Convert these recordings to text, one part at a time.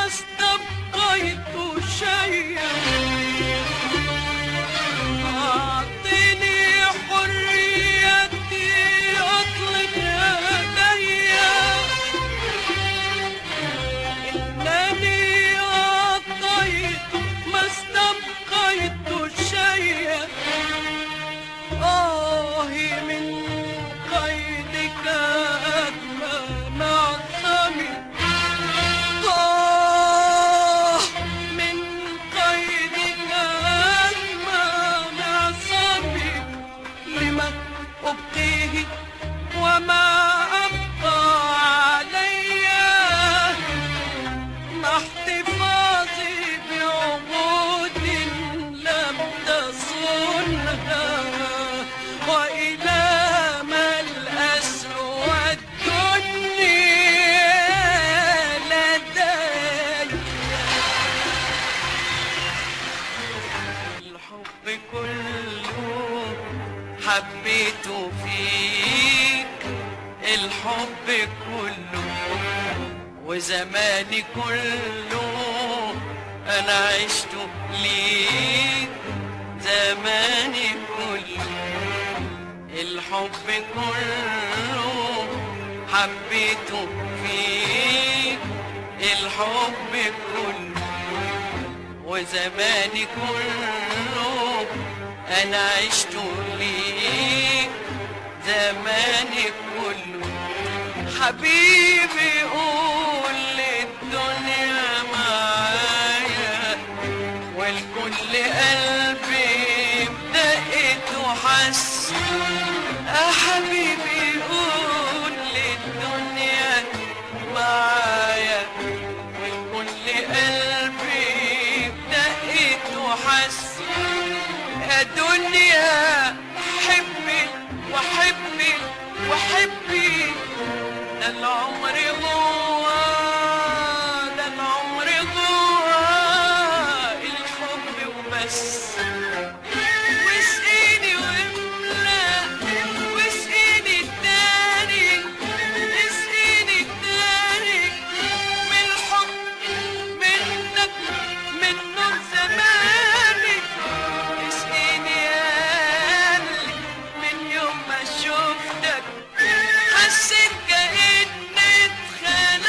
استبقيت شيئا أعطني حريتي أطلق يدي إنني أعطيت ما استبقيت شيئا آه من قيدك أدمى معصمي آه من قيدك أدمى معصمي لما أبقيه وما أبقى علي مع احتفاظي بعهود لم تصنها وإلى ما الأسر والدنيا لدي الحب كله حبيته فيك الحب كله وزماني كله انا عشت ليك زماني كله الحب كله حبيته فيك الحب كله وزماني كله انا عشت ليك زماني كله حبيبي قول للدنيا معايا والكل قلبي بدقت وحس يا حبيبي قول للدنيا معايا والكل قلبي بدقت وحس يا دنيا حبي وحبي وحبي ده العمر جوا ده العمر جوا الحب وبس واسقيني واملا واسقيني التاني اسقيني التاني من الحب منك من نور زماني اسقيني يا قلبي من يوم ما شفتك حسيت كأني اتخلقت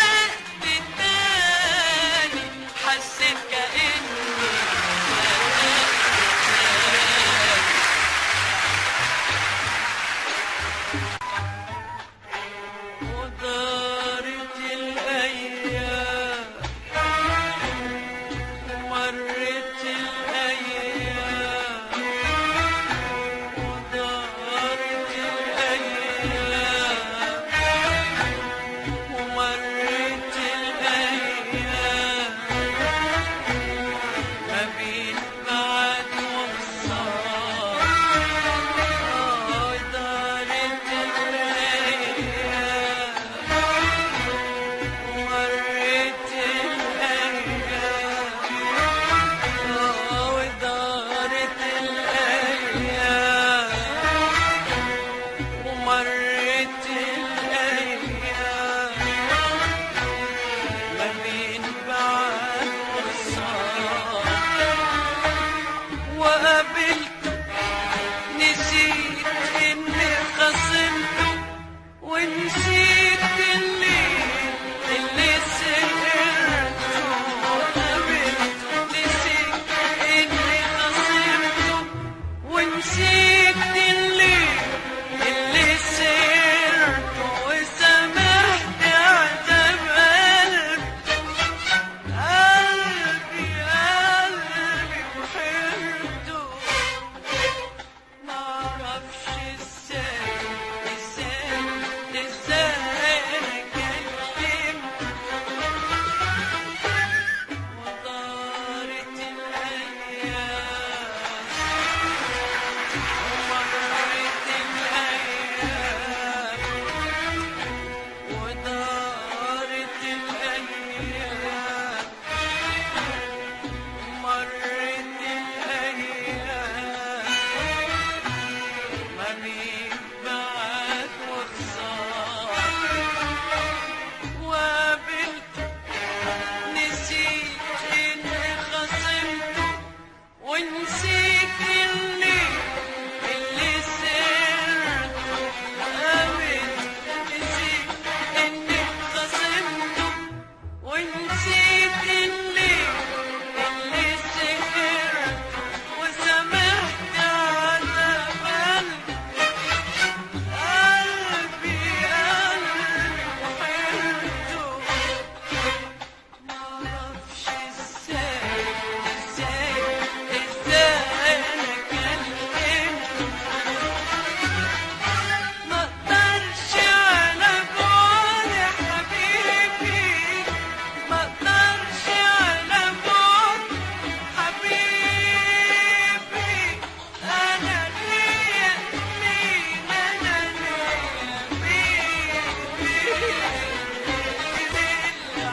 نسيت إني خصمته ونسيت اللي اللي سرته أبد نسيت إني خصمته ونسيت اللي اللي سهرته وسمحت على قلبي قلبي قلبي حيرته معرفش ازاي ازاي ازاي انا كلمت مقدرش على بعد حبيبي مقدرش على بعد حبيبي انا ليا مين انا ليا مين مين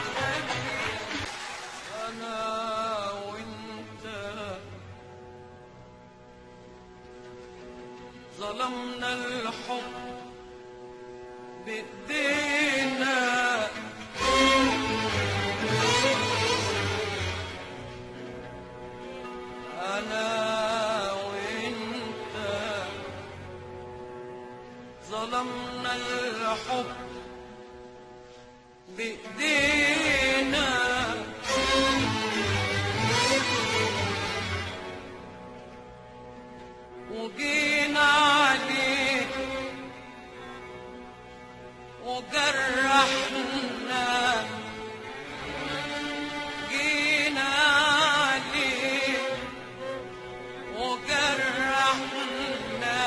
انا وانت ظلمنا الحب بايدينا انا وانت ظلمنا الحب بايدينا وجينا عليك وجرحنا جينا عليك وجرحنا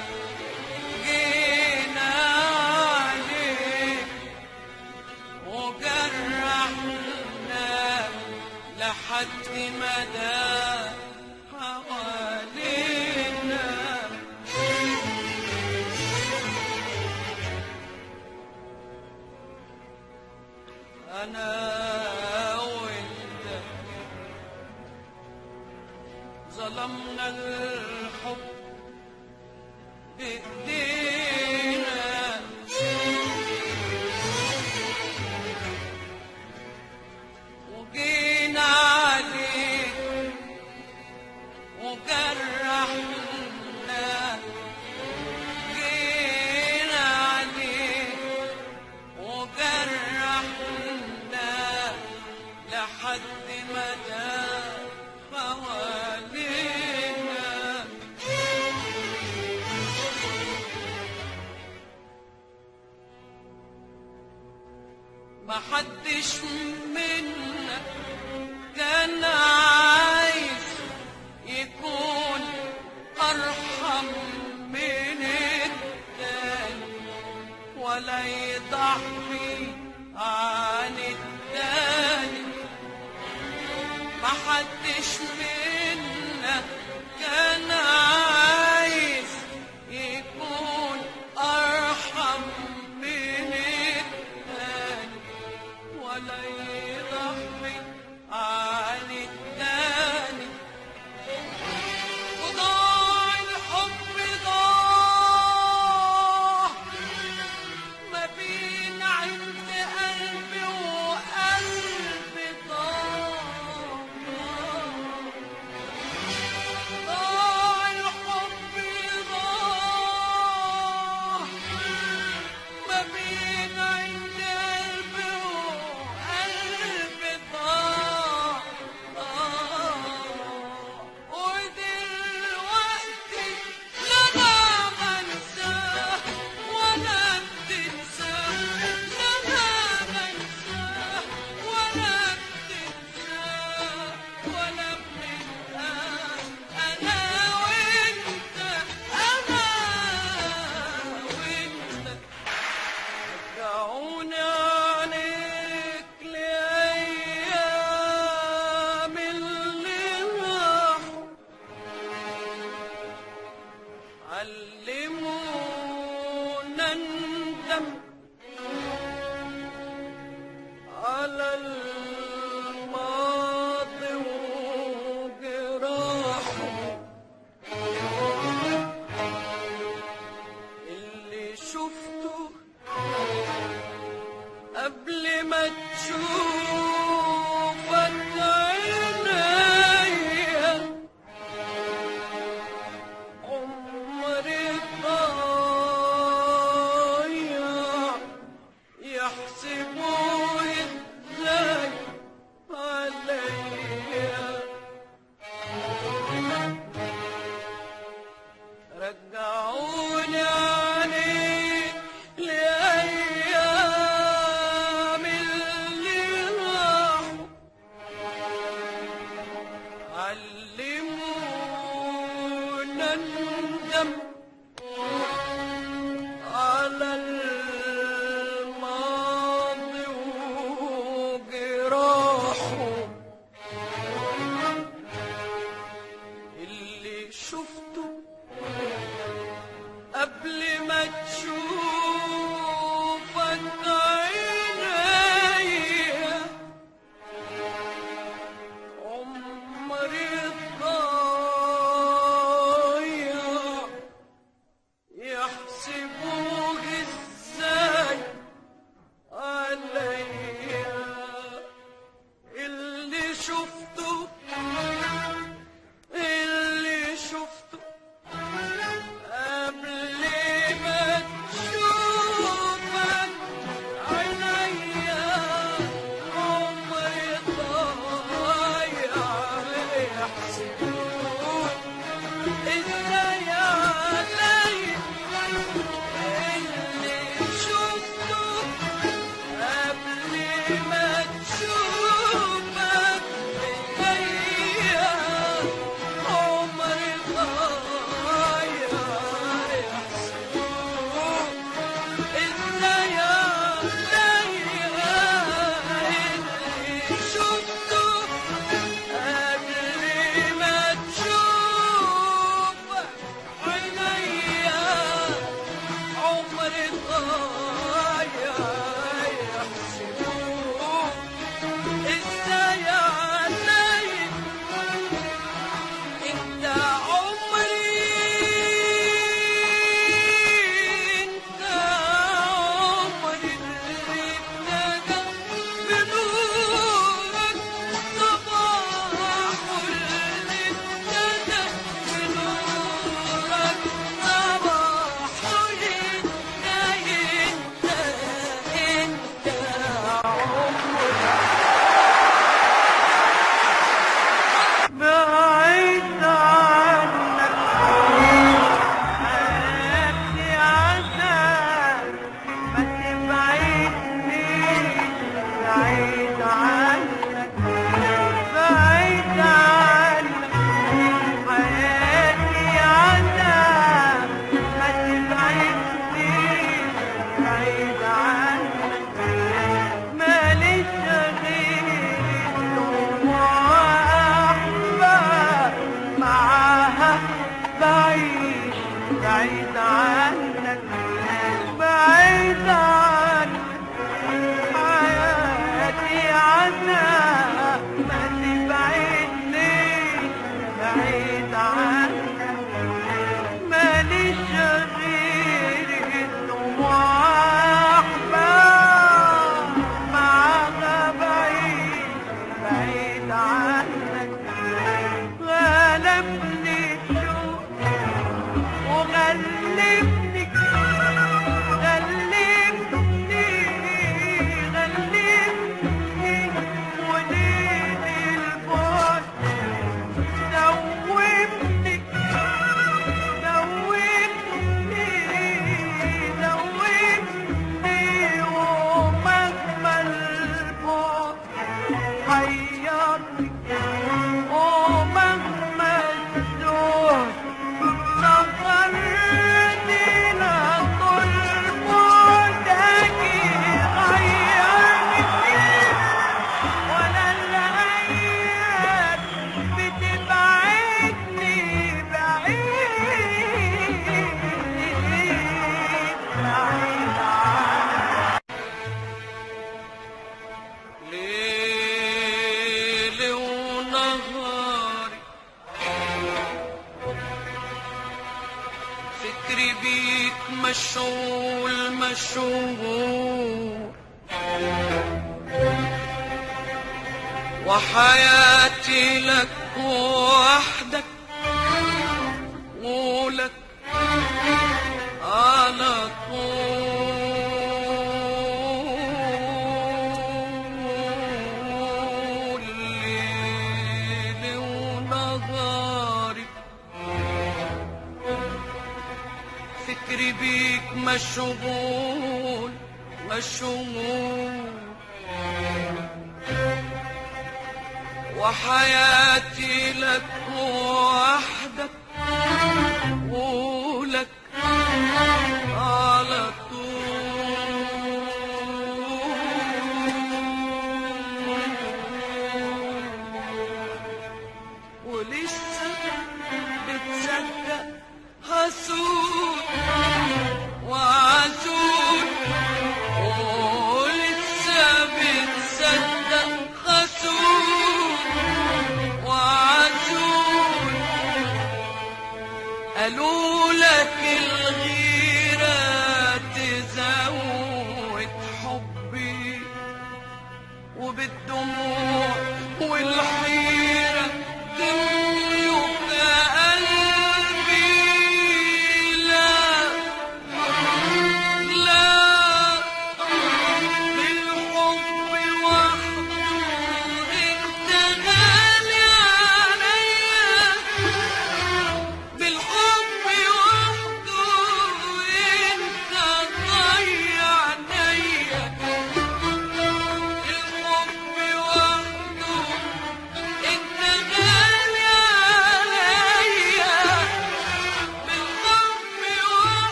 جينا عليك وجرحنا لحد ما دام حوالينا أنا وأنت ظلمنا الحب بإيدينا وجينا عليك وجرحنا جينا عليك وجرحنا لحد ما دام حوالينا محدش منا كان عايز يكون أرحم من التاني ولا يضحي عن التاني محدش منا كان عايز يكون أرحم من التاني ولا يضحي عن التاني وضاع الحب ضاع ما بين عند قلبي وقلبي ضاع أندم على الماضي وجراحه اللي شفته قبل ما تشوفك عينيا عمري ضايع يحسبوه ازاي عليا اللي شفته اللي شفته قبل ما تشوفك عينيا عمري ضايع يحسبوه ازاي عليا اللي شفته قبل ما تشوفك بيا عمري ضايع يحسبوه ازاي عليا اللي شفته قبل ما تشوفك عينيا عمري ضايع يحسبوه ازاي علي انت عمري انت عمري اللي ابتدى بنورك صباح اللي ابتدى بنورك صباح انت انت انت عمري بعيد عنك حياتي عذاب ما تبعدنيش بعيد عنك بعيد عنك حياتي عذاب ما تبعدنيش بعيد عنك ماليش غير الدموع أحباب معاها بعيش بعيد عنك بعيد عنك حياتي عنها ما تبعدنيش بعيد عنك ماليش غير الدموع أحباب معاها بعيد بعيد عنك غلبني الشوق وغلبني غلبني غلبني وليل البعد دوبني دوبني دوبني ومهما البعد حيرني ومهما الزهد نظرني لطول بعدك غيرني ولا الأيام بتبعدني بعيد بعيد عنك ليل ونهاري فكري بيك مشغول مشغول وحياتي لك وحدك ولك على طول ليل ونهاري فكري بيك مشغول مشغول وحياتي لك وحدك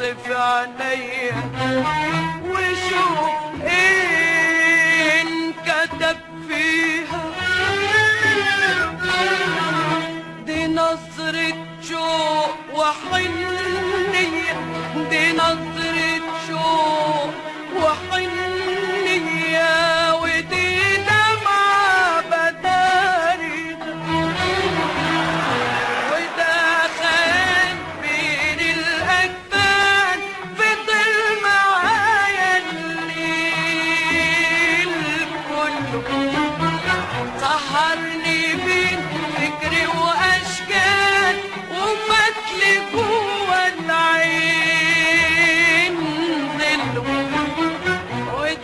في عينيا وشوف ايه انكتب فيها دي نظرة شوق وحنية دي نظرة شوق وحنية ودي دمعة بداري وده خان بين الأكفان فضل معايا الليل كله سهرني بين فكري واشكال وفتلي جوه العين ظله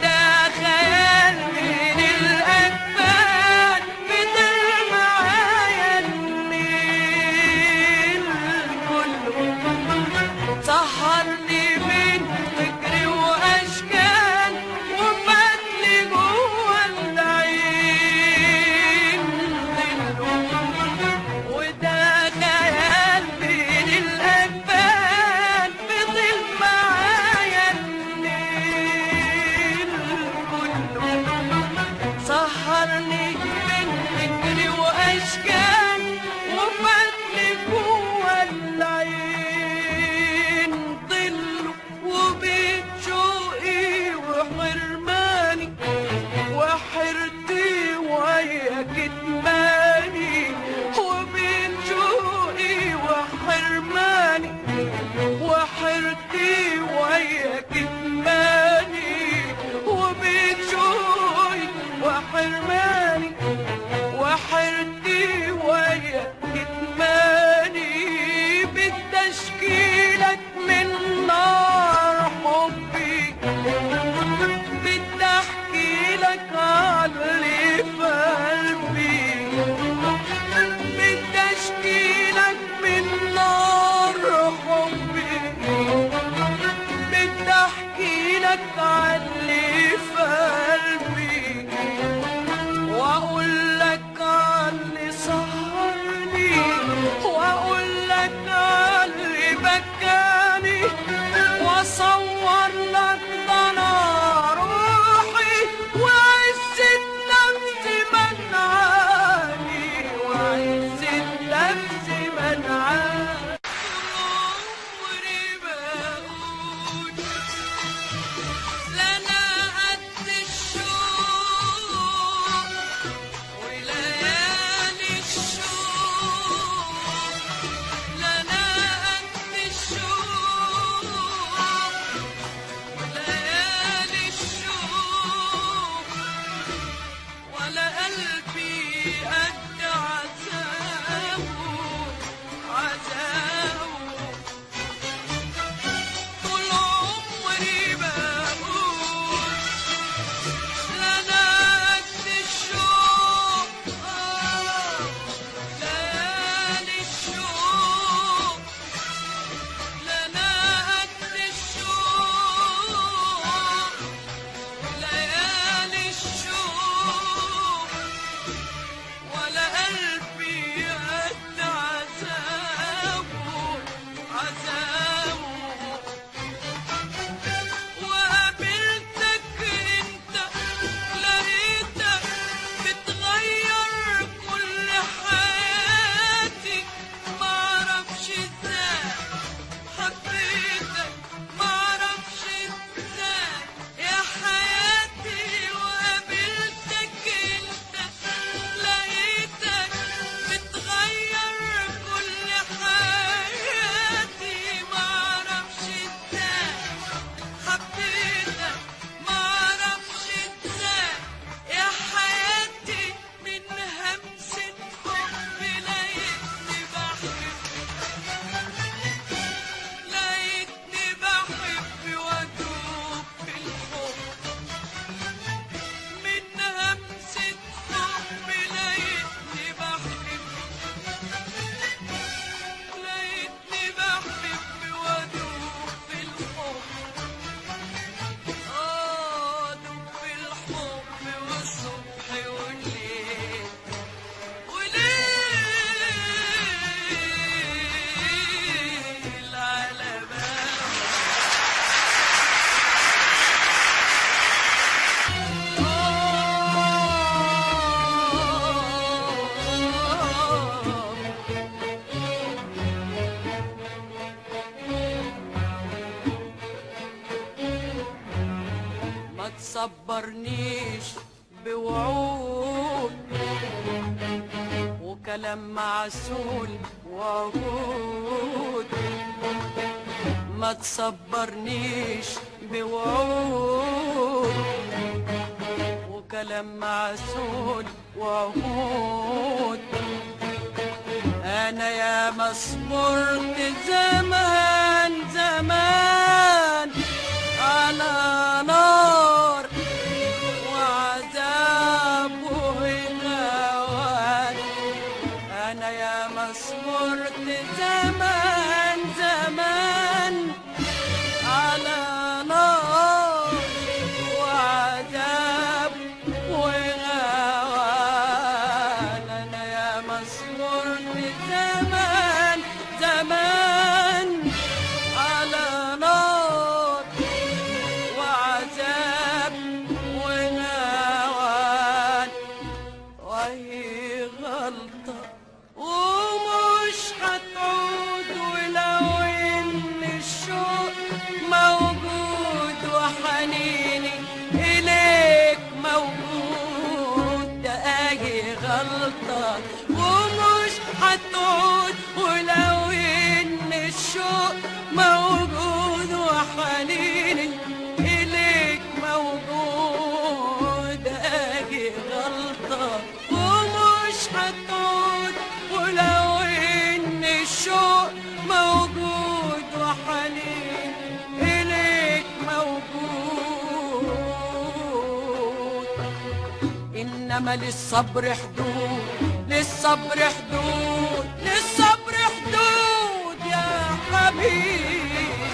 تصبرنيش بوعود وكلام معسول وعهود ما تصبرنيش بوعود وكلام معسول وعهود انا يا مصبرت زمان زمان على نار وعذاب وهوان انا يا مصبرت زمان زمان على نار وعذاب وغوان انا يا مصبرت زمان زمان على نار وعذاب ونوان وهي غلطة ومش هتعود ولو ان الشوق موجود وحنيني اليك موجود ده اهي غلطة ومش هتعود ولو ان الشوق موجود وحنيني اليك موجود اجي غلطة ومش هتعود ولو ان الشوق موجود وحنين اليك موجود انما للصبر حدود للصبر حدود للصبر حدود يا حبيبي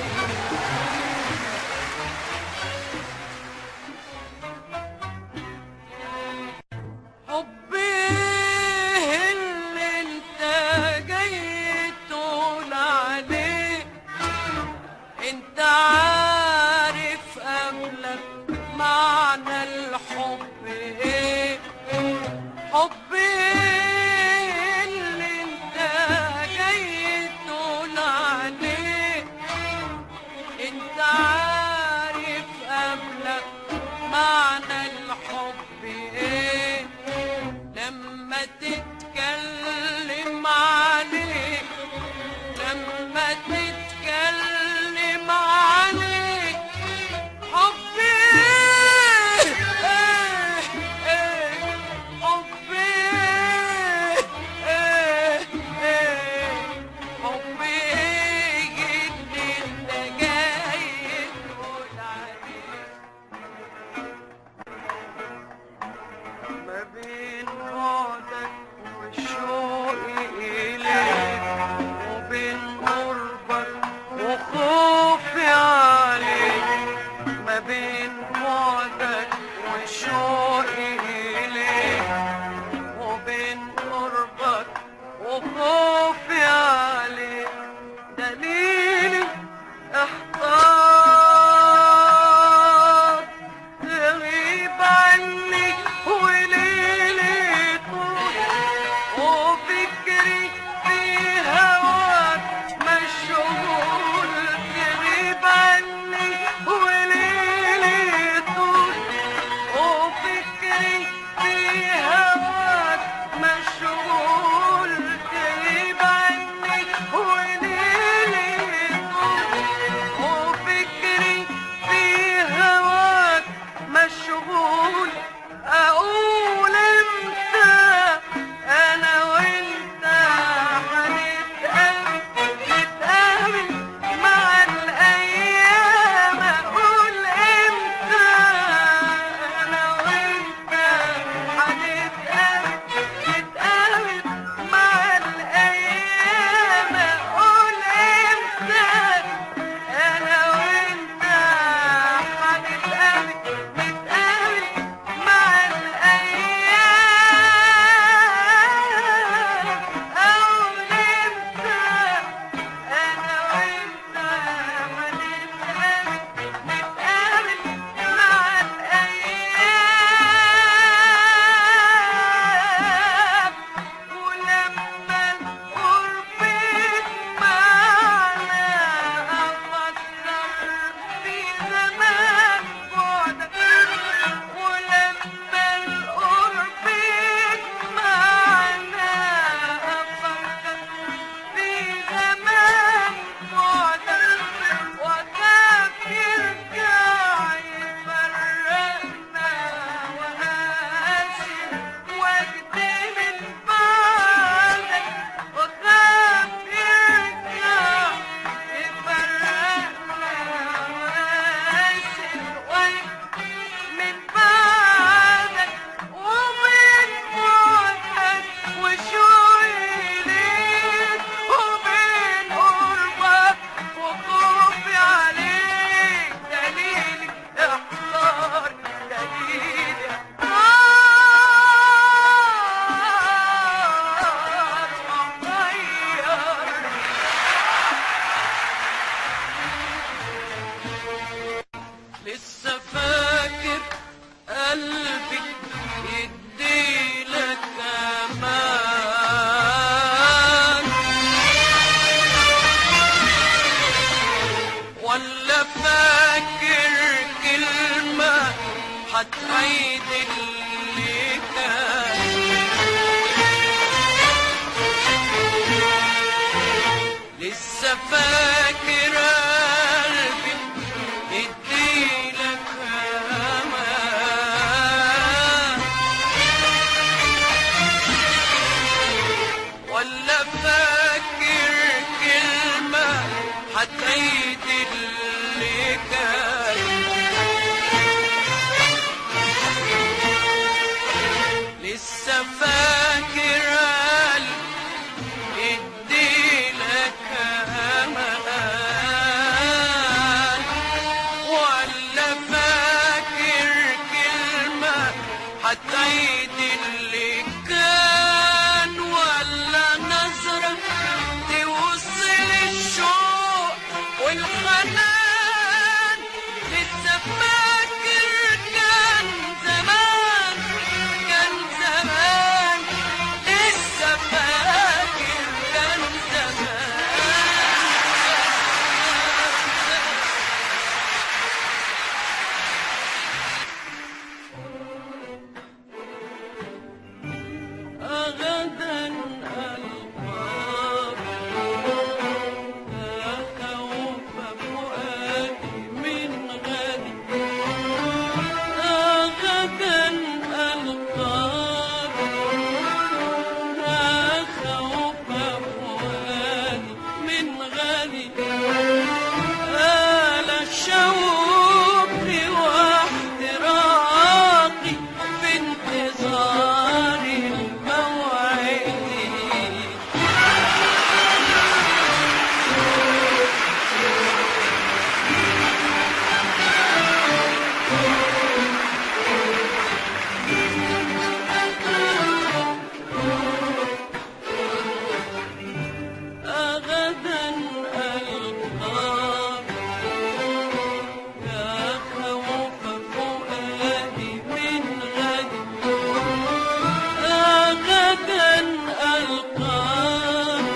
حبي اللي انت جاي تقول عليه انت عارف قبلك معنى الحب ايه حبي اللي انت لسه فاكر قلبي يديلك امان ولا فاكر كلمة هتعيد اللي كان لسه فاكر قلبي يديلك امان ولا فاكر كلمة هتعيد اللي كان ولا نظرة توصل الشوق والحنان لسه فاكر كان زمان كان زمان لسه فاكر كان زمان غدا ألقاك أخوف فؤادي من غدي غدا ألقاك أخوف فؤادي من غدي آل الشوق واحتراقي في انتظار الموعد غدا ألقاك يا خوف فؤادي من غدي غدا ألقاك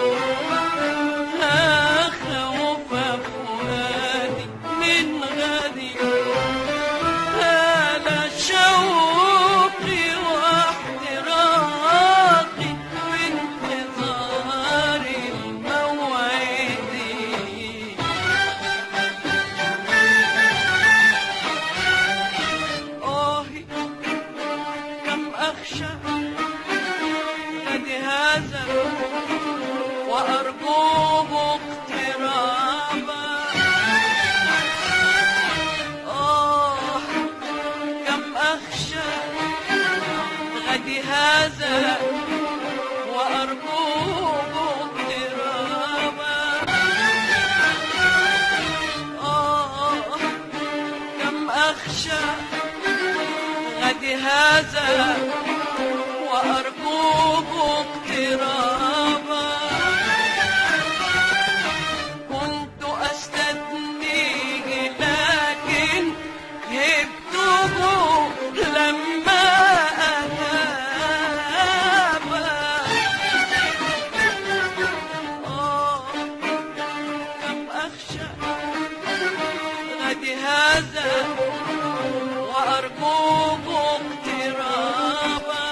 يا خوف فؤادي من غدي هذا شوقي واحتراقي في انتظار الموعد آهي كم أخشى قد هذا وأرجوه اقترابا آه كم أخشى غد هذا وأرجوه اقترابا آه كم أخشى غد هذا وأرجوه اقترابا كنت أستدنيه لكن هبته لما أهاب آه كم أخشى غد هذا وأرجوه اقترابا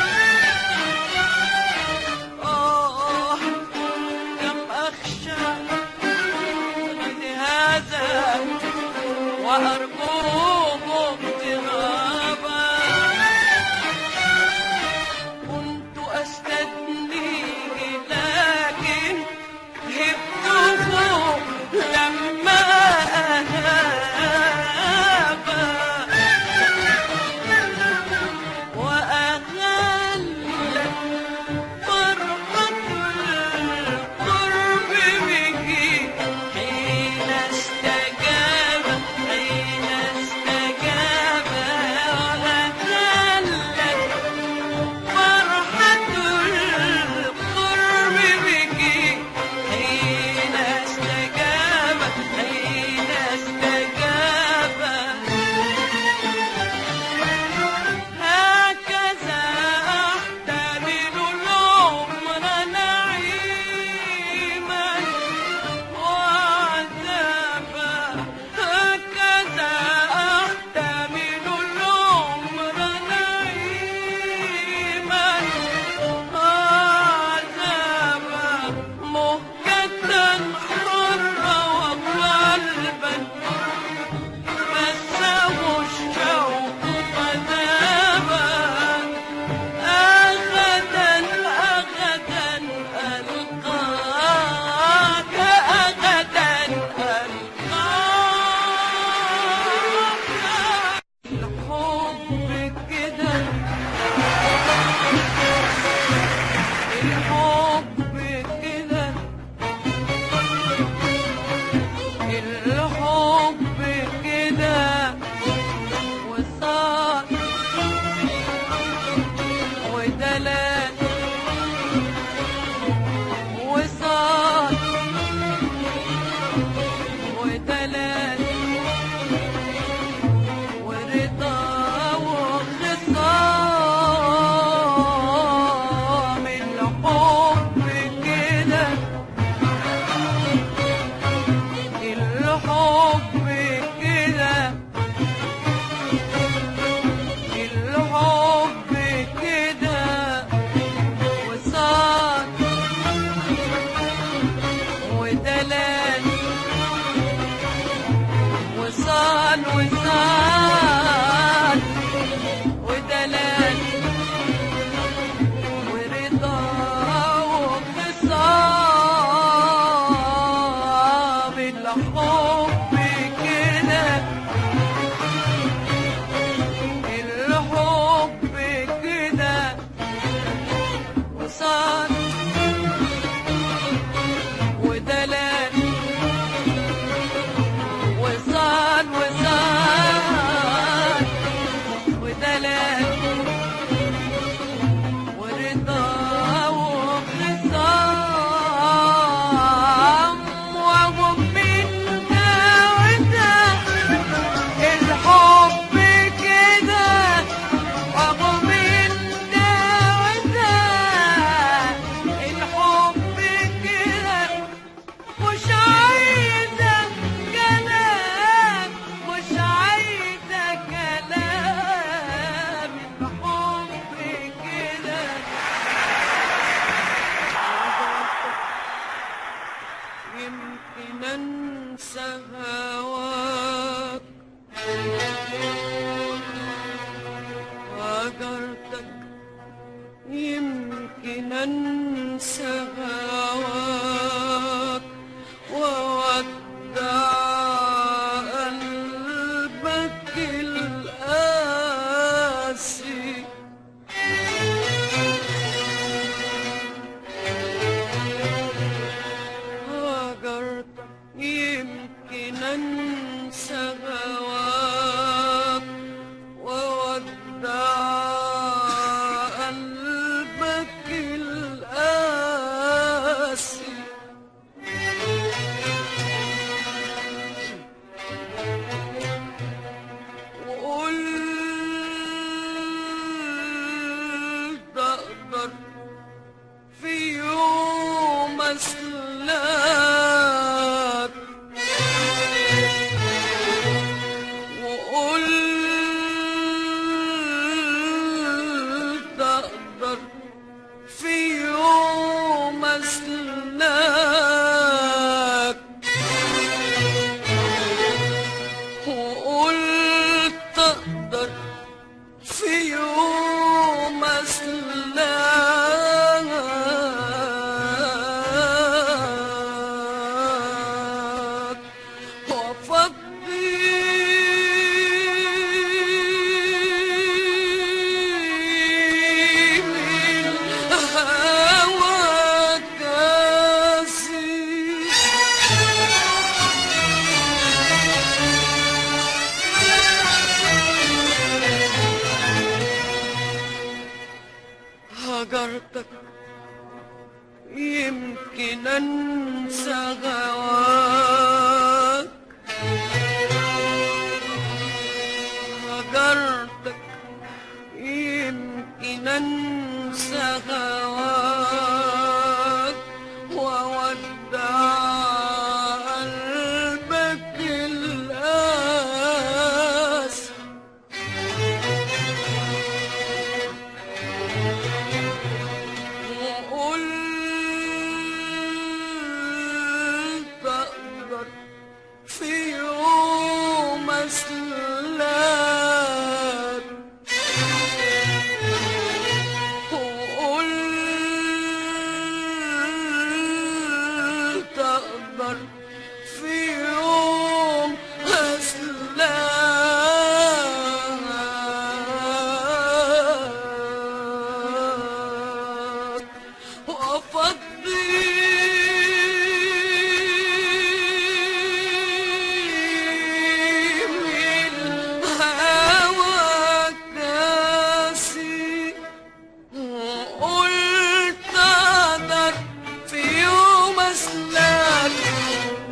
آه كم أخشى غد هذا وأرجوه اقترابا كنت أستدنيه لكن هبته لما أهاب مهجة ودلال وصال وصال ودلال ورضا وخصام الحب كده الحب كده وصال ودلال وصال وصال ودلال ورضا وخصام وهم من ده وده الحب كده وهم من ده وده الحب كده مش عايزة كلام مش عايزة كلام الحب كده يمكن انسى هواك هجرتك يمكن انسى هواك وودع قلبك القاسي هاجرت يمكن انسى هواك وودع قلبك القاسي وقلت اقدر في يوم اسلاك وقلت اقدر في يوم اسلاك وقلت اقدر في يوم اسلاك وافضي من هواك كاسي هجرتك يمكن انسى هواك هجرتك يمكن انسى هواك وودع قلبك القاسي وقلت أقدر في يوم أسلاك وقلت أقدر في يوم أسلاك وأفضي من هواك كاسي قلت أقدر في يوم أسلاك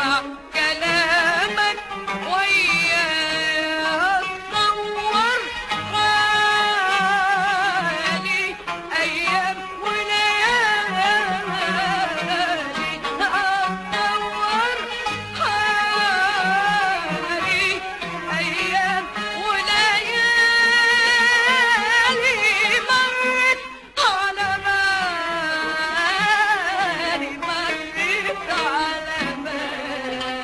اسمع كلامك وياه تصور حالي ايام وليالي اتصور حالي ايام وليالي مرت على بالي مرت على بالي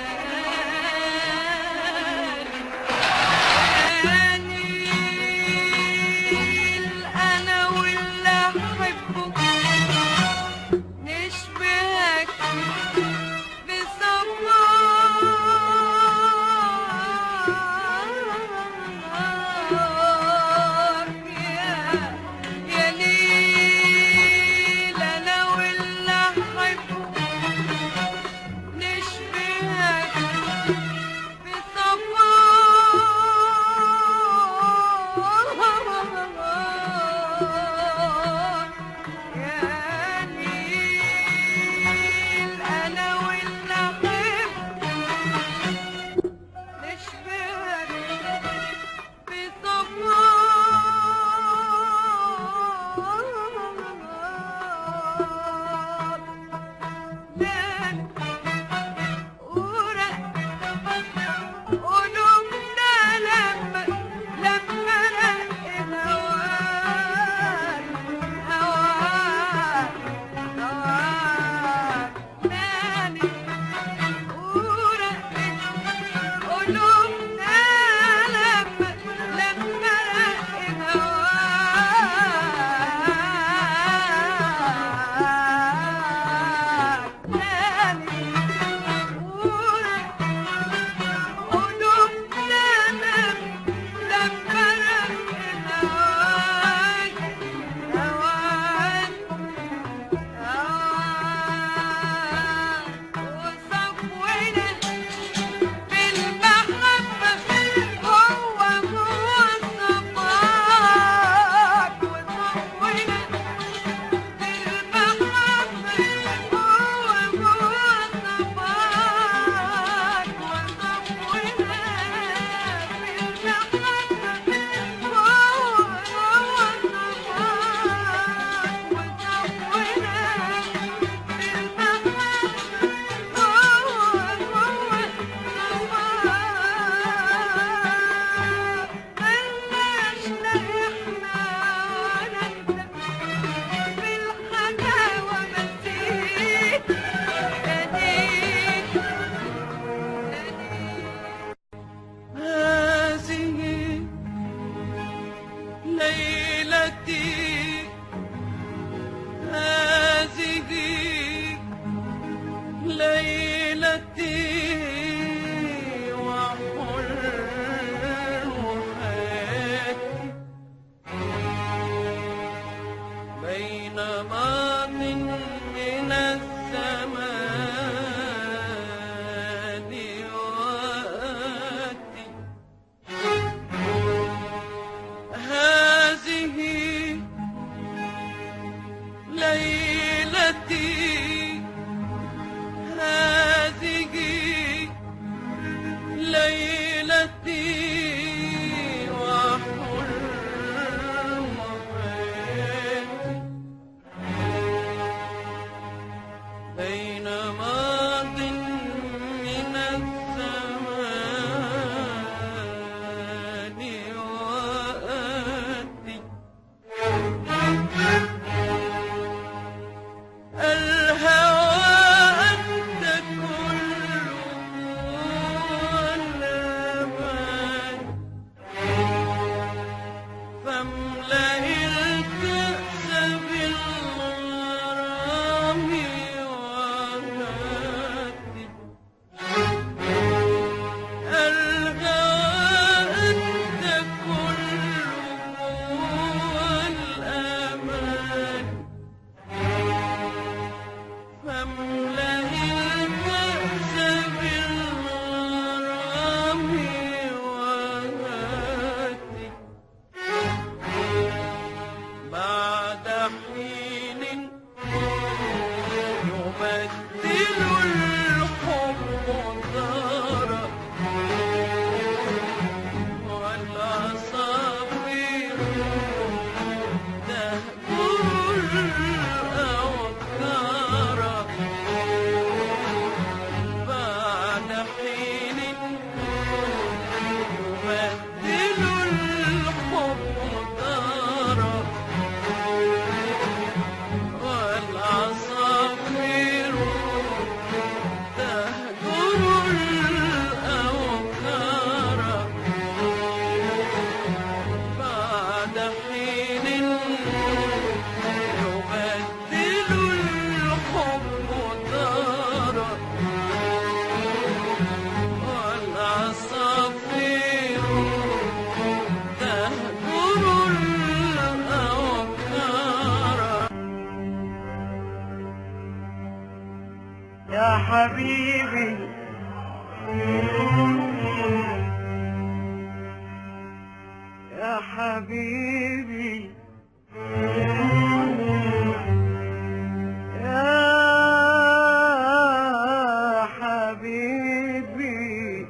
حبيبي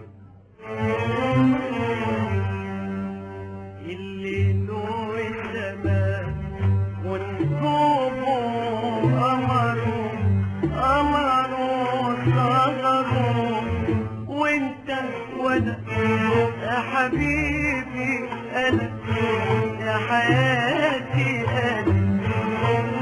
اللي نور السماء ونجومه قمره قمره صغره وانت وانا يا حبيبي انا يا حياتي انا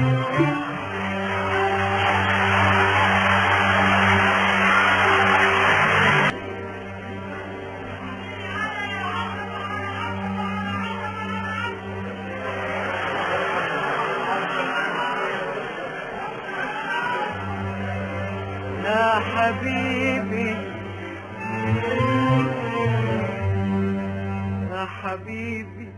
يا حبيبي يا حبيبي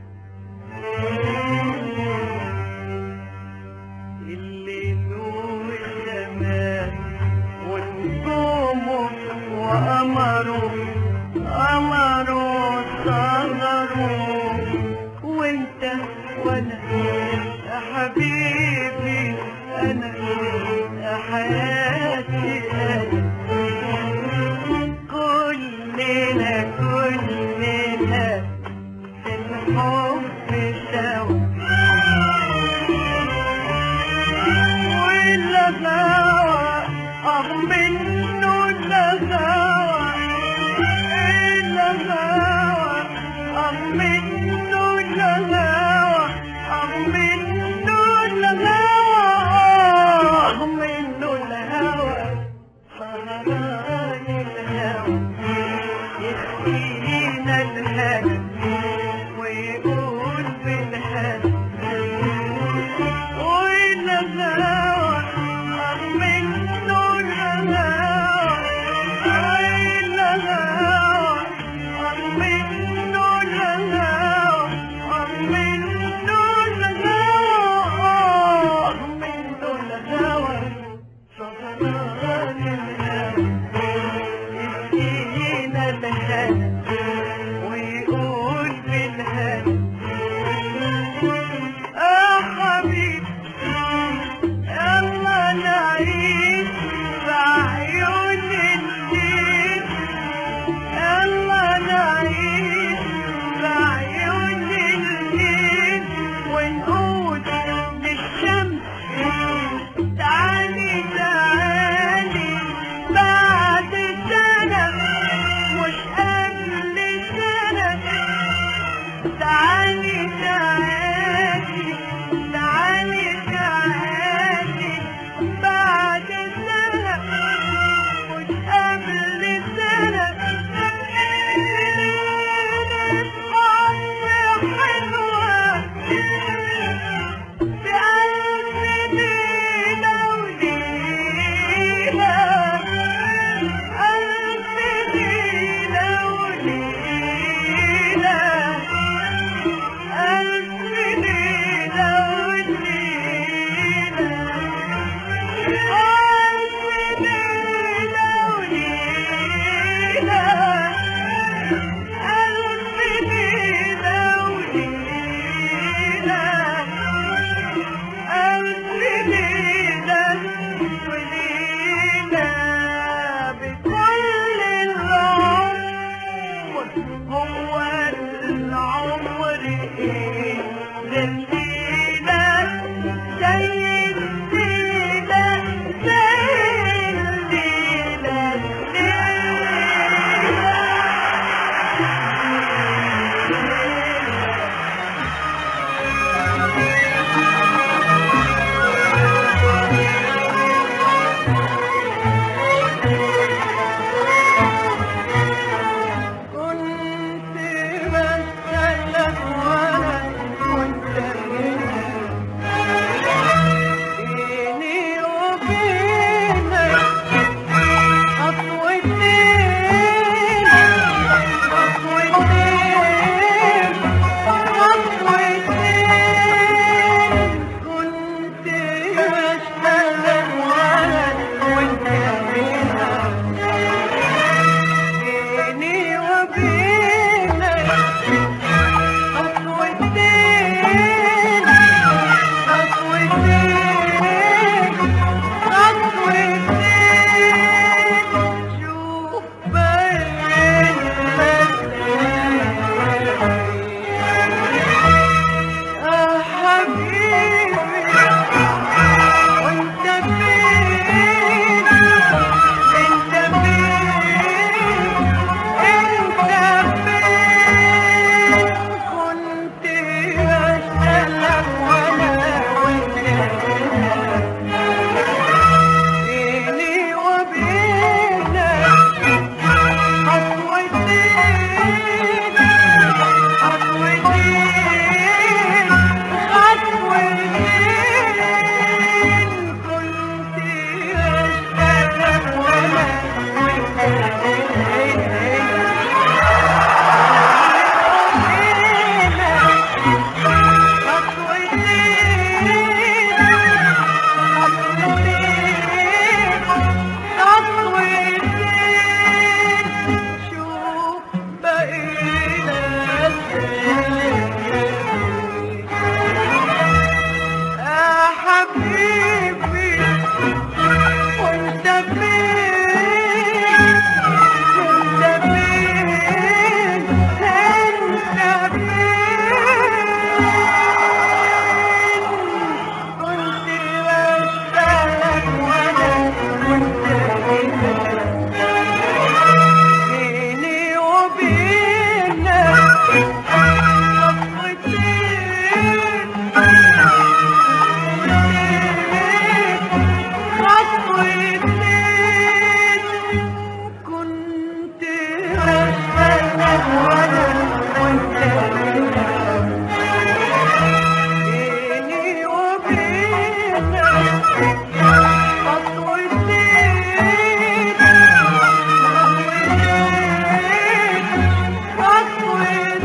اللي نور السماء ونجومه وقمره قمره صغره وانت وانا يا حبيبي انا يا حياتي انا كلنا كلنا في الحب سوا والغاوى اه منه الغاوى الغاوى اه منه الغاوى اه منه الغاوى اه منه الهوى وانا وانت بيني وبينك خطوتين خطوتين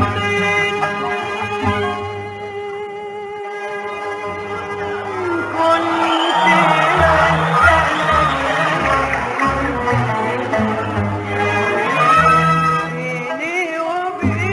كنت بيني وبينك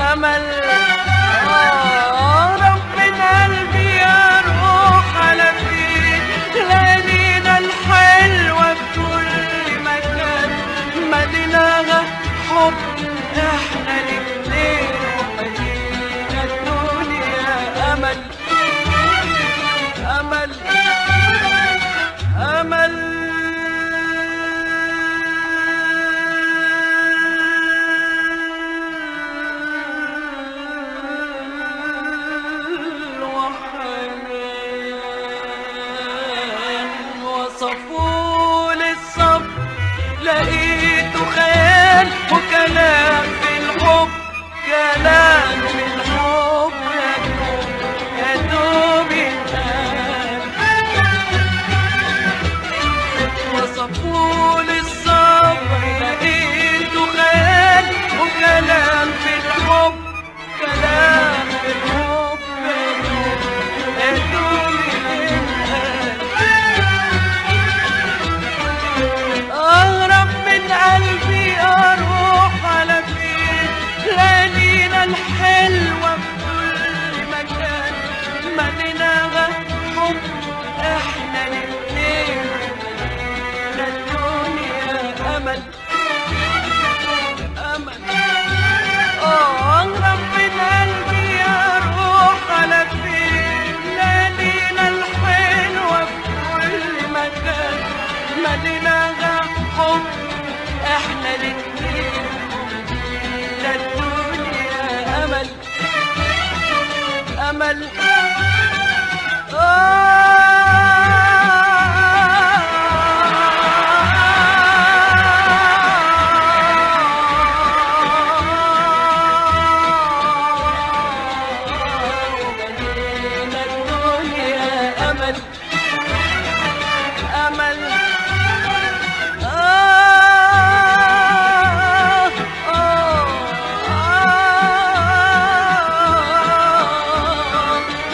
أمل آه رب قلبي يا روح على فين ليالينا الحلوة في كل مكان مدينة حب احنا الاتنين ومدينة الدنيا أمل أمل أمل وحنان وصفوا للصبر لقيته خيال وكلام في الحب كلام في الحب يا دوب يا دوب يتقال وصفوا للصبر لقيته خيال وكلام في الحب كلام في الحب يا دوب يتقال أهرب من قلبي أروح على فين ليالينا الحلوة في كل مكان مدينة حب احنا الاتنين مدينة الدنيا أمل أمل آه أهرب من قلبي أروح على فين ليالينا الحلوة في كل مكان مدينة حب احنا الاتنين مدينة الدنيا أمل أمل ومدينة الدنيا أمل أمل آه آه آه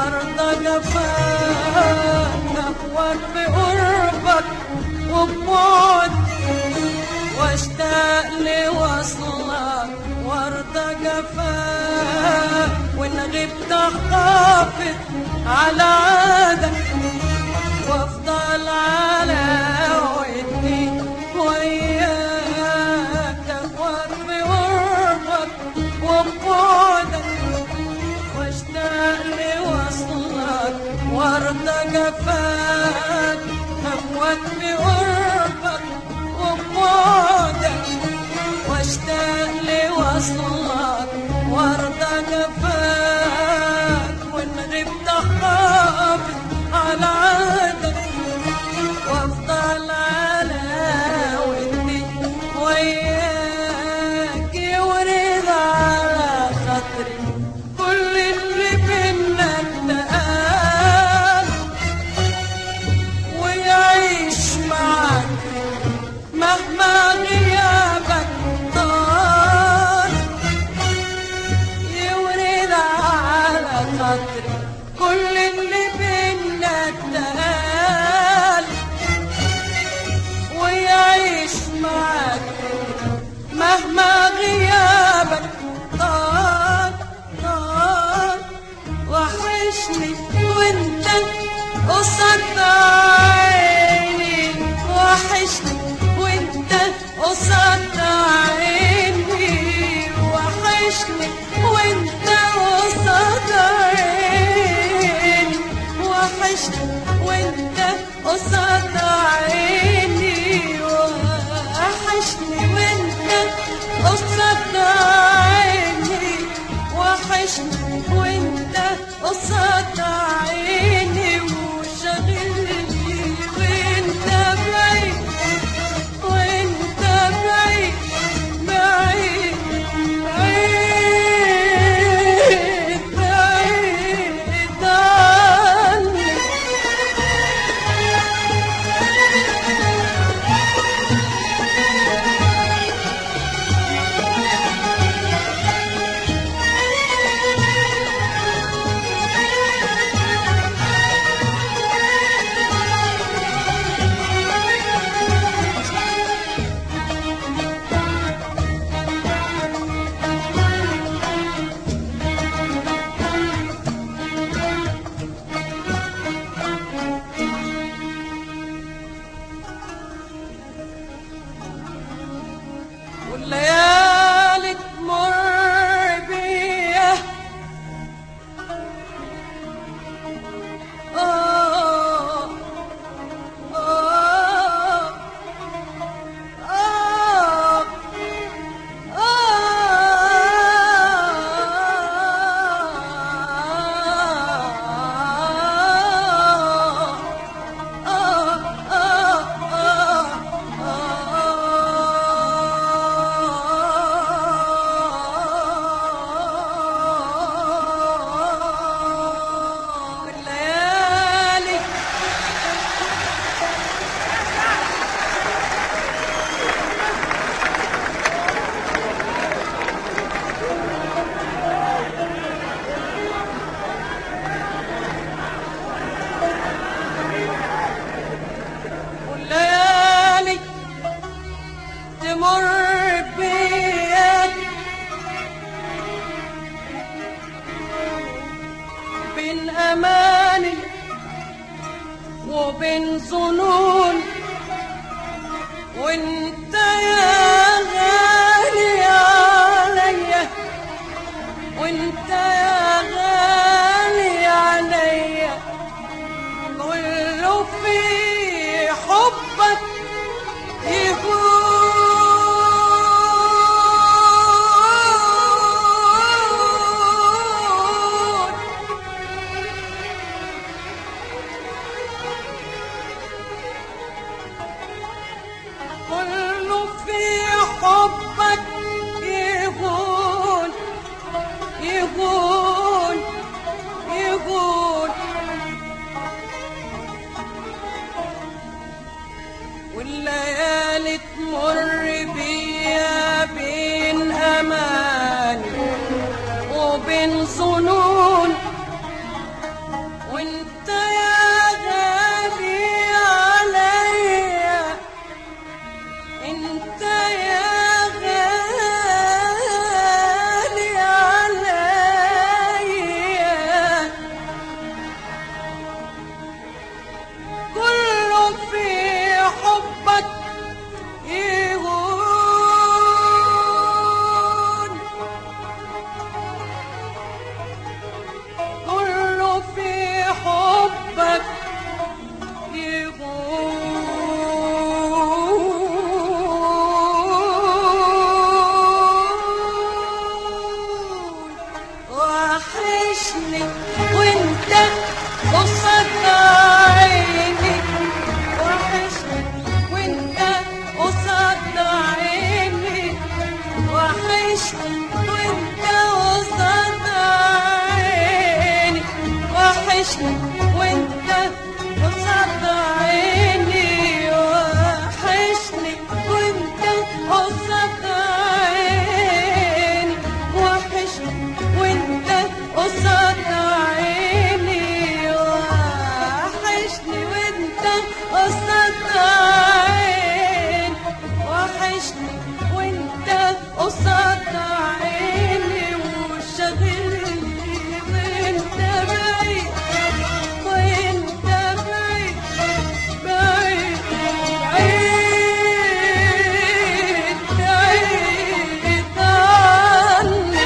وارضى جفاك نهوك بقربك وببعد واشتاق لوصلك وارضى جفاك وان غبت حافظ على عادك وافضل على ودي وياك اهواك بقربك وبعدك واشتاق لوصلك وارضى جفاك هموت بقربك وبعدك واشتاق لوصلك وارضى جفاك وان غبت حافظ على عادك وافضل على ودي وياك يورد على خاطري كل اللي بينا اتقال ويعيش معاك مهما غيابك طال يورد على خاطري كل اللي بينا اتقال ويعيش معاك مهما غيابك طال طال وحشني وانت قصاد عيني وحشني وانت قصاد عيني وحشني وانت قصاد عيني وحشني وانت قصاد عيني وحشني وانت قصاد عيني وحشني وانت قصاد عيني وشغلني وانت بعيد وانت بعيد بعيد بعيد بعيد عني والليالي تمر بيا آه آه آه آه الليالي والليالي تمر بيا بين أماني وبين ظنون وانت يا غالي عليا وانت يا غالي عليا كله في حبك يهون كل وحشني وانت قصاد عيني وحشني وانت قصاد عيني وحشني وانت قصاد عيني وحشني وانت قصاد عيني وحشني وانت قصاد عيني وشغلني وانت بعيد وانت بعيد بعيد بعيد بعيد عني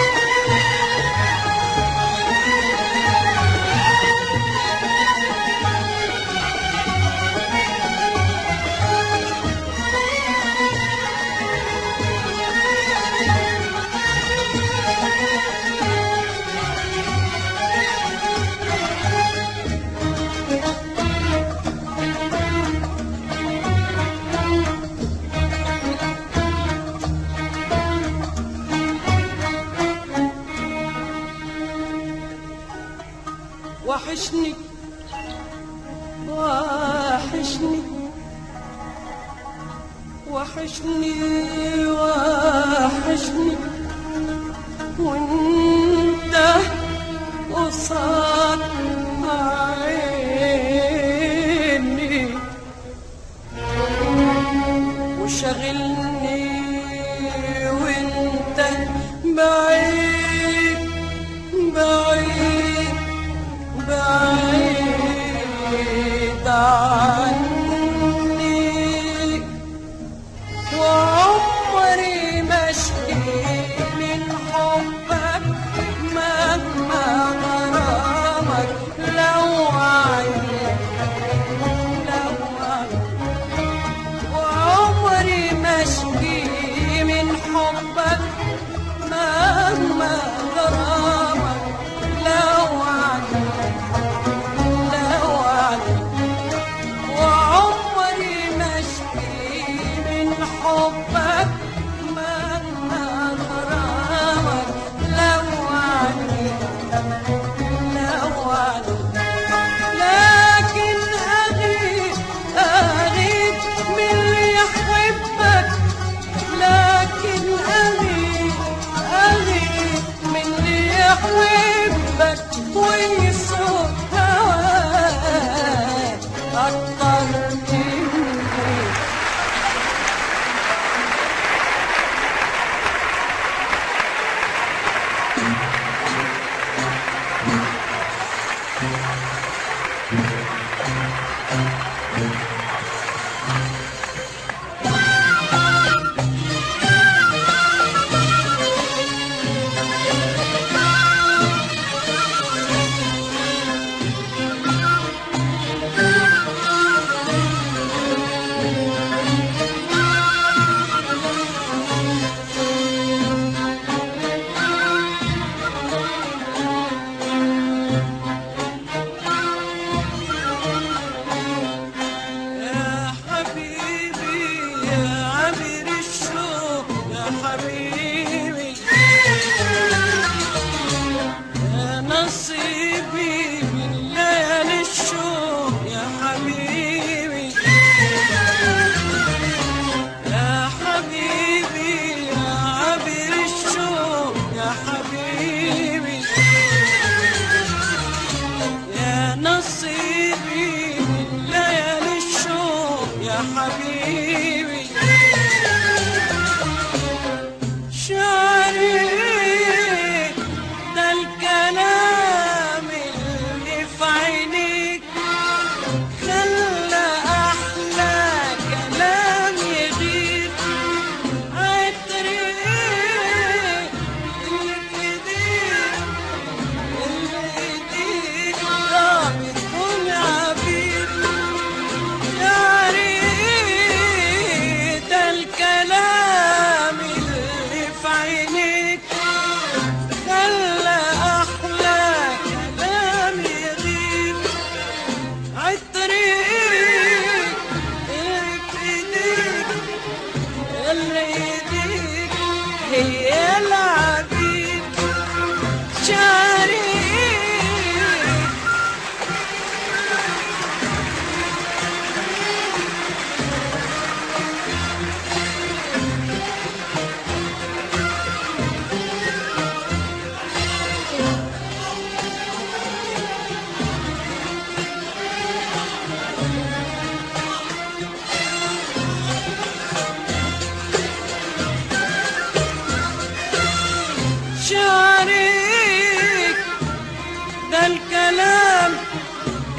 وحشني وحشني وحشني وحشني وانت قصاد عيني وشغلني وانت بعيد بعيد بعيد عني وعمري ما اشكي من حبك مهما غرامك لو عينك لو عينك وعمري ما اشكي من حبك مهما غرامك لو عنك لو عنك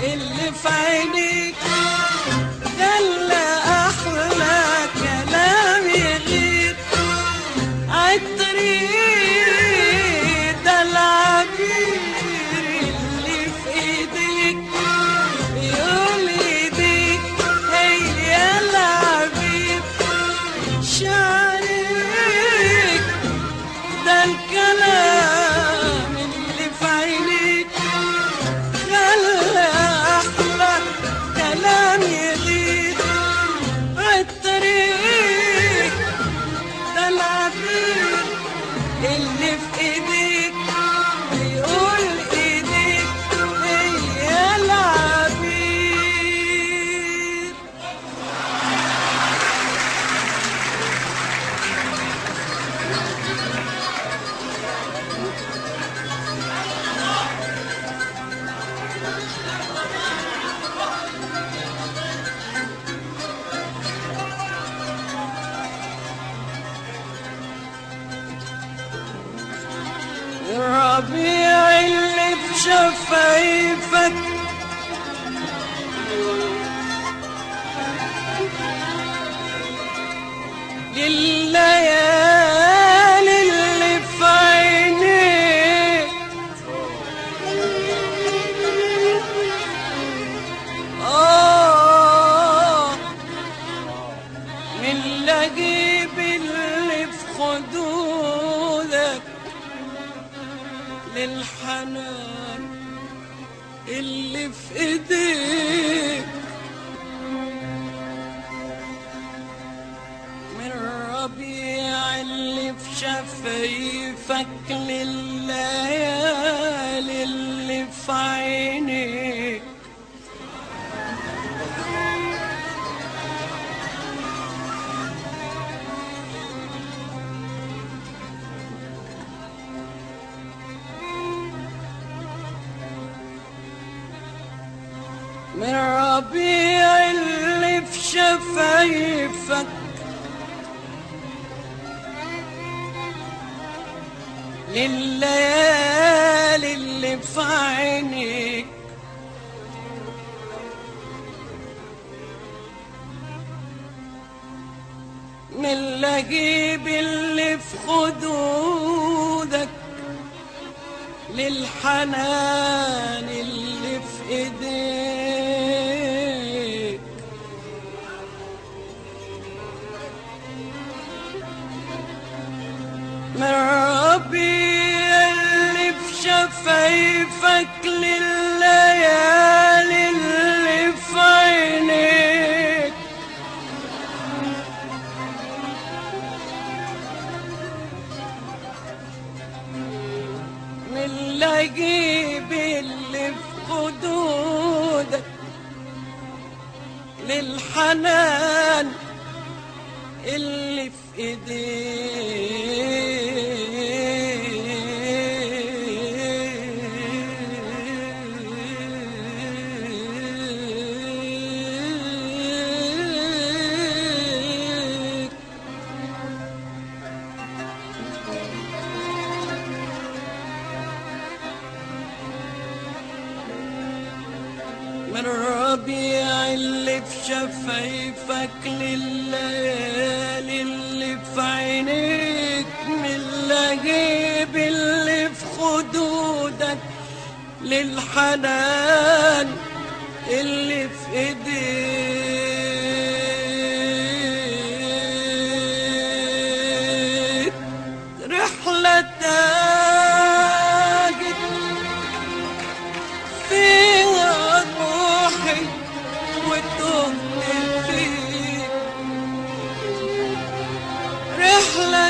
اللي في عينيك خلى احلى كلام يغير عالطريق ده العبير اللي في ايديك بيقول ايديك هي العبير شعرك ده الكلام اللي في عينيك خلى احلى كلام يغير عالطريق ده العبير اللي في ايديك بيقول ايديك هي العبير الربيع اللي في شفايفك لليالي اللي في عينيك آه من لجيب اللي في خدودك للحنان اللي في ايديك من الربيع اللي في شفايفك لليالي اللي في عينيك من ربيع اللي في شفايفك لليالي اللي في عينيك من لجيب اللي في خدودك للحنان اللي في ايديك من ربي اللي في شفايفك لليالي اللي في عينيك من لجيب اللي في خدودك للحنان اللي في ايديك من الربيع اللي في شفايفك لليالي اللي في عينيك من اللهيب اللي في خدودك للحنان اللي في ايديك رحلة تاجت فيها روحي وتهت فيك رحلة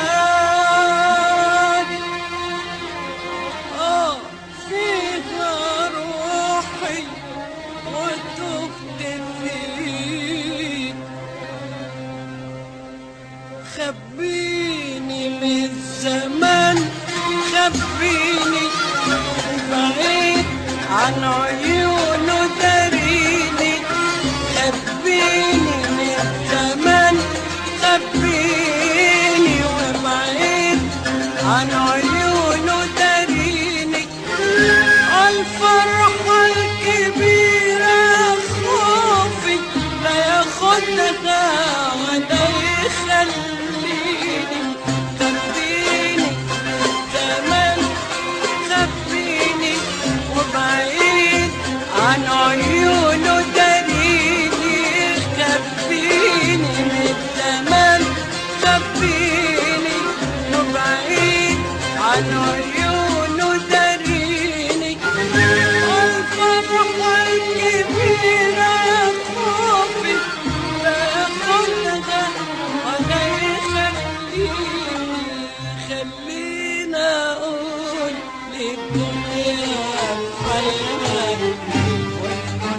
تاني اه فيها روحي وتهت فيك خبيني من الزمان خبيني بعيد عن عيونه داريني خبيني من الزمان خبيني وبعيد عن عيونه داريني عالفرحة الكبيرة عن عيونه داريني خبيني من زمان خبيني وبعيد عن عيونه داريني الفرحة الكبيرة خوفي باخدها ولا يخليني خلينا أقول للدنيا الحياة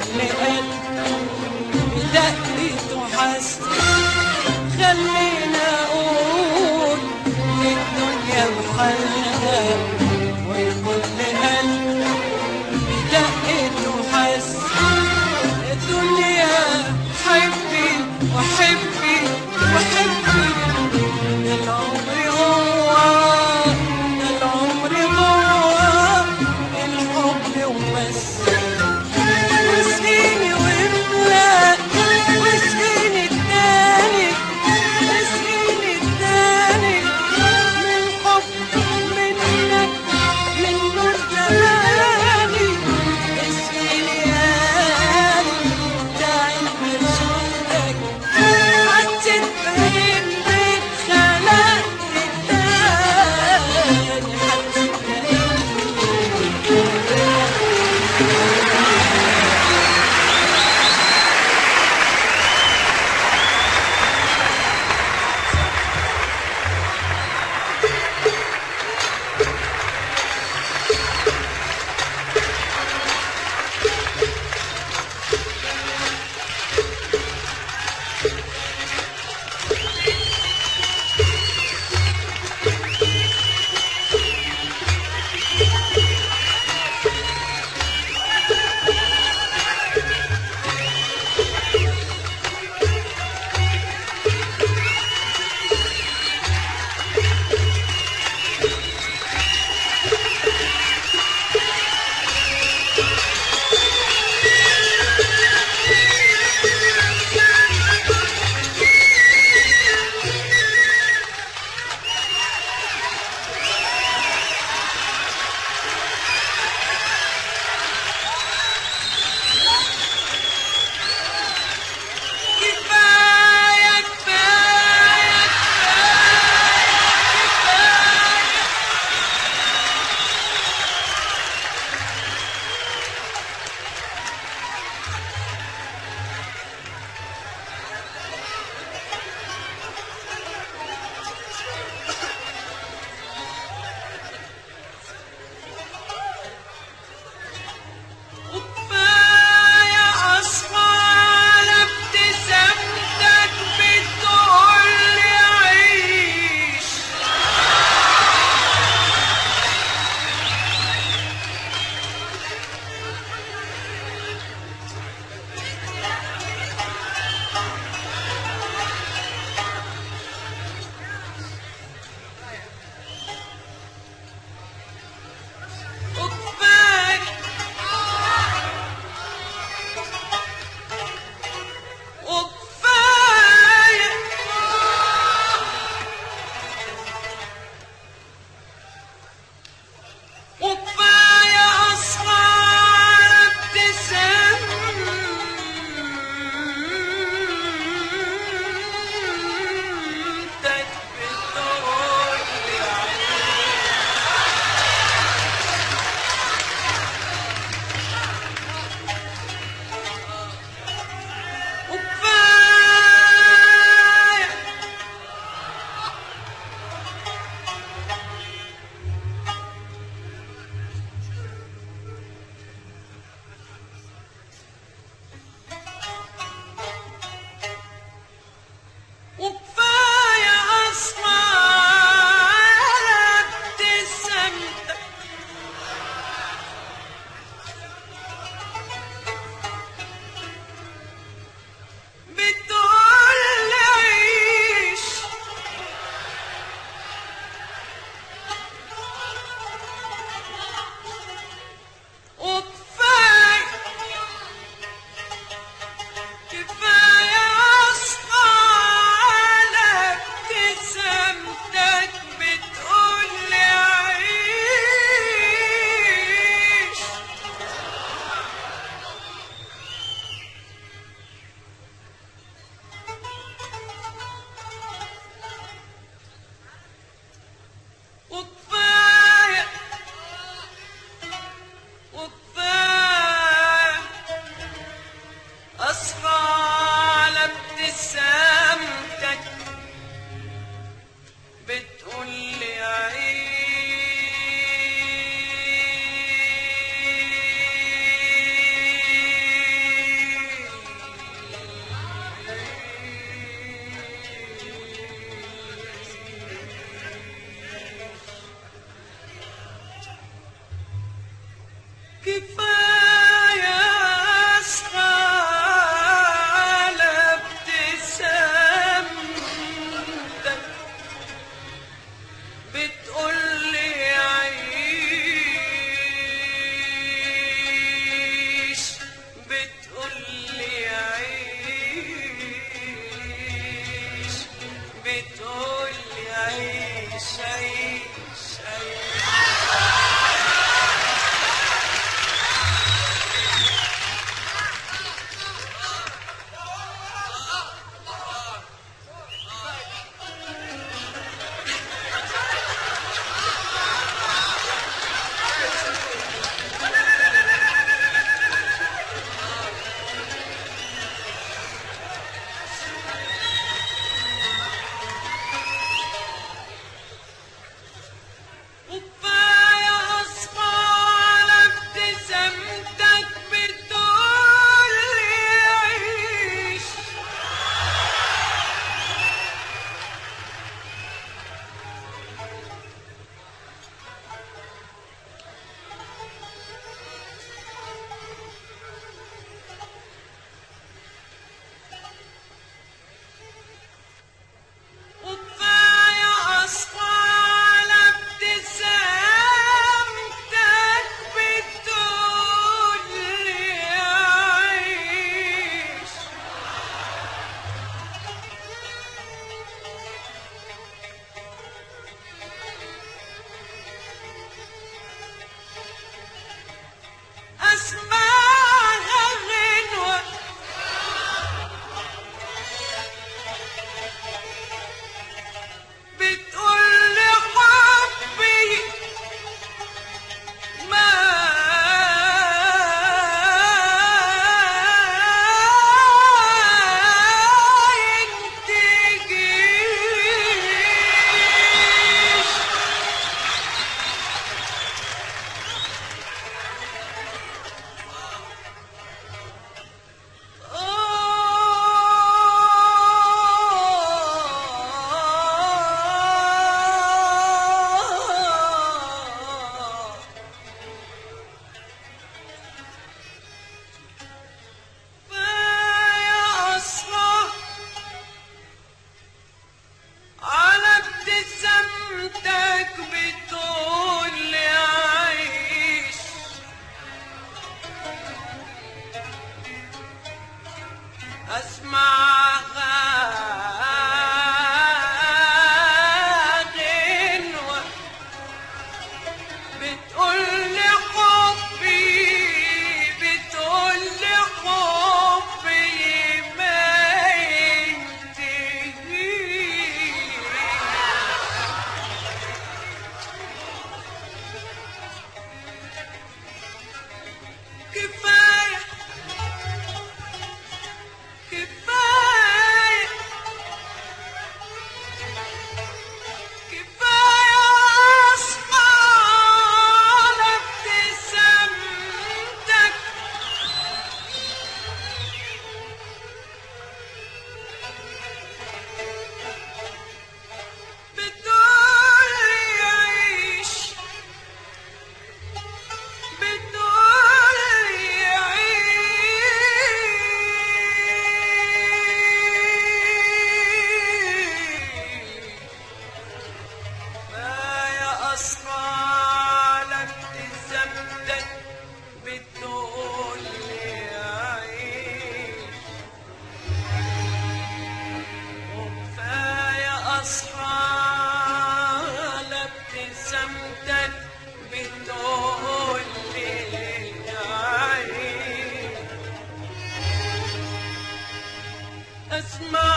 اسمع